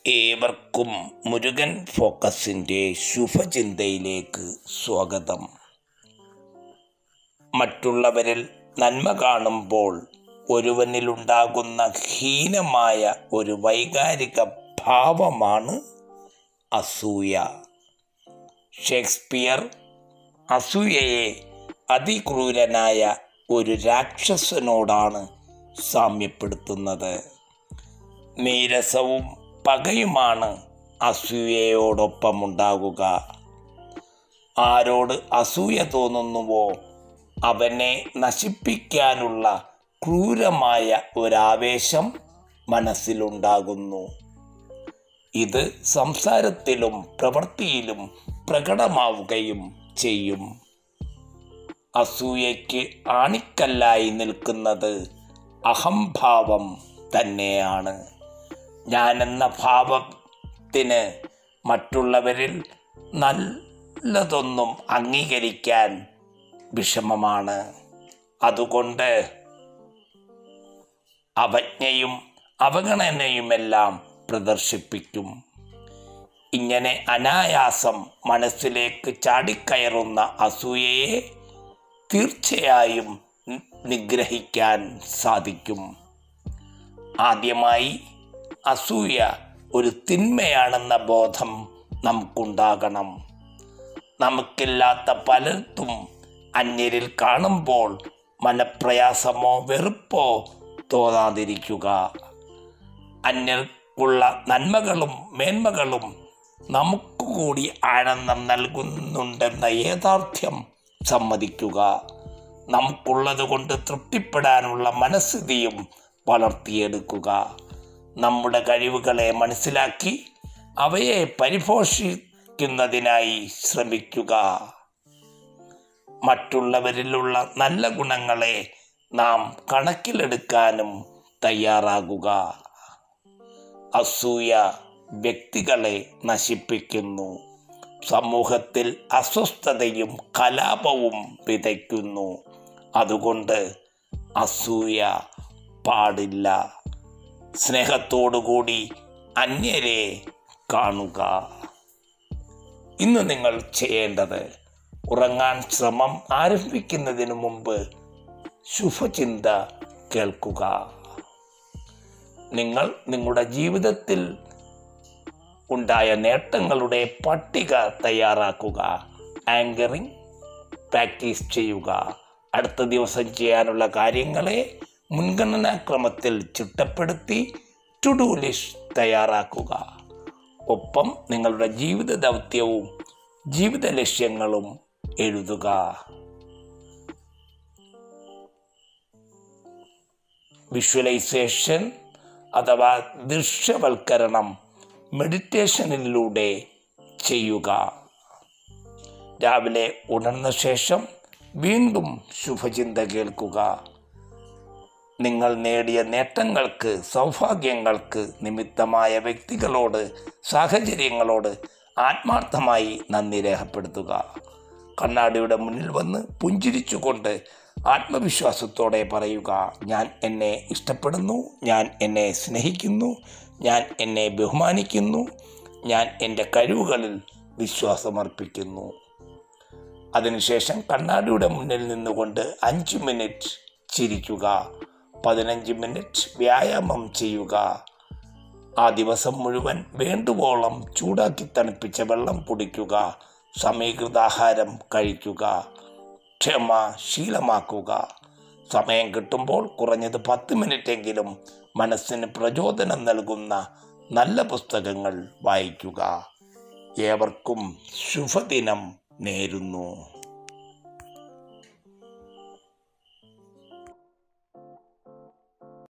ഏവർക്കും മുരുകൻ ഫോക്കസിൻ്റെ ശുഭചിന്തയിലേക്ക് സ്വാഗതം മറ്റുള്ളവരിൽ നന്മ കാണുമ്പോൾ ഒരുവനിലുണ്ടാകുന്ന ഹീനമായ ഒരു വൈകാരിക ഭാവമാണ് അസൂയ ഷേക്സ്പിയർ അസൂയയെ അതിക്രൂരനായ ഒരു രാക്ഷസനോടാണ് സാമ്യപ്പെടുത്തുന്നത് നീരസവും പകയുമാണ് അസൂയയോടൊപ്പമുണ്ടാകുക ആരോട് അസൂയ തോന്നുന്നുവോ അവനെ നശിപ്പിക്കാനുള്ള ക്രൂരമായ ഒരാവേശം മനസ്സിലുണ്ടാകുന്നു ഇത് സംസാരത്തിലും പ്രവൃത്തിയിലും പ്രകടമാവുകയും ചെയ്യും അസൂയയ്ക്ക് ആണിക്കല്ലായി നിൽക്കുന്നത് അഹംഭാവം തന്നെയാണ് ഞാനെന്ന ഭാവത്തിന് മറ്റുള്ളവരിൽ നല്ലതൊന്നും അംഗീകരിക്കാൻ വിഷമമാണ് അതുകൊണ്ട് അവജ്ഞയും അവഗണനയുമെല്ലാം പ്രദർശിപ്പിക്കും ഇങ്ങനെ അനായാസം മനസ്സിലേക്ക് ചാടിക്കയറുന്ന അസൂയയെ തീർച്ചയായും നിഗ്രഹിക്കാൻ സാധിക്കും ആദ്യമായി അസൂയ ഒരു തിന്മയാണെന്ന ബോധം നമുക്കുണ്ടാകണം നമുക്കില്ലാത്ത പലർത്തും അന്യരിൽ കാണുമ്പോൾ മനപ്രയാസമോ വെറുപ്പോ തോന്നാതിരിക്കുക അന്യർക്കുള്ള നന്മകളും മേന്മകളും നമുക്ക് കൂടി ആനന്ദം നൽകുന്നുണ്ടെന്ന യാഥാർത്ഥ്യം സമ്മതിക്കുക നമുക്കുള്ളത് കൊണ്ട് തൃപ്തിപ്പെടാനുള്ള മനസ്ഥിതിയും വളർത്തിയെടുക്കുക നമ്മുടെ കഴിവുകളെ മനസ്സിലാക്കി അവയെ പരിപോഷിക്കുന്നതിനായി ശ്രമിക്കുക മറ്റുള്ളവരിലുള്ള നല്ല ഗുണങ്ങളെ നാം കണക്കിലെടുക്കാനും തയ്യാറാകുക അസൂയ വ്യക്തികളെ നശിപ്പിക്കുന്നു സമൂഹത്തിൽ അസ്വസ്ഥതയും കലാപവും വിതയ്ക്കുന്നു അതുകൊണ്ട് അസൂയ പാടില്ല സ്നേഹത്തോടുകൂടി അന്യരെ കാണുക ഇന്ന് നിങ്ങൾ ചെയ്യേണ്ടത് ഉറങ്ങാൻ ശ്രമം ആരംഭിക്കുന്നതിന് മുമ്പ് ശുഭചിന്ത കേൾക്കുക നിങ്ങൾ നിങ്ങളുടെ ജീവിതത്തിൽ ഉണ്ടായ നേട്ടങ്ങളുടെ പട്ടിക തയ്യാറാക്കുക ആങ്കറിംഗ് പ്രാക്ടീസ് ചെയ്യുക അടുത്ത ദിവസം ചെയ്യാനുള്ള കാര്യങ്ങളെ മുൻഗണനാക്രമത്തിൽ ചിട്ടപ്പെടുത്തി ടു ഡു ലിസ്റ്റ് തയ്യാറാക്കുക ഒപ്പം നിങ്ങളുടെ ജീവിത ദൗത്യവും ജീവിത ലക്ഷ്യങ്ങളും എഴുതുക വിഷ്വലൈസേഷൻ അഥവാ ദൃശ്യവൽക്കരണം മെഡിറ്റേഷനിലൂടെ ചെയ്യുക രാവിലെ ഉണർന്ന ശേഷം വീണ്ടും ശുഭചിന്ത കേൾക്കുക നിങ്ങൾ നേടിയ നേട്ടങ്ങൾക്ക് സൗഭാഗ്യങ്ങൾക്ക് നിമിത്തമായ വ്യക്തികളോട് സാഹചര്യങ്ങളോട് ആത്മാർത്ഥമായി നന്ദി രേഖപ്പെടുത്തുക കണ്ണാടിയുടെ മുന്നിൽ വന്ന് പുഞ്ചിരിച്ചുകൊണ്ട് ആത്മവിശ്വാസത്തോടെ പറയുക ഞാൻ എന്നെ ഇഷ്ടപ്പെടുന്നു ഞാൻ എന്നെ സ്നേഹിക്കുന്നു ഞാൻ എന്നെ ബഹുമാനിക്കുന്നു ഞാൻ എൻ്റെ കഴിവുകളിൽ വിശ്വാസമർപ്പിക്കുന്നു അതിനുശേഷം കണ്ണാടിയുടെ മുന്നിൽ നിന്നുകൊണ്ട് അഞ്ച് മിനിറ്റ് ചിരിക്കുക പതിനഞ്ച് മിനിറ്റ് വ്യായാമം ചെയ്യുക ആ ദിവസം മുഴുവൻ വേണ്ടുവോളം ചൂടാക്കി തണുപ്പിച്ച വെള്ളം കുടിക്കുക സമീകൃതാഹാരം കഴിക്കുക ക്ഷമ ശീലമാക്കുക സമയം കിട്ടുമ്പോൾ കുറഞ്ഞത് പത്ത് മിനിറ്റെങ്കിലും മനസ്സിന് പ്രചോദനം നൽകുന്ന നല്ല പുസ്തകങ്ങൾ വായിക്കുക ഏവർക്കും ശുഭദിനം നേരുന്നു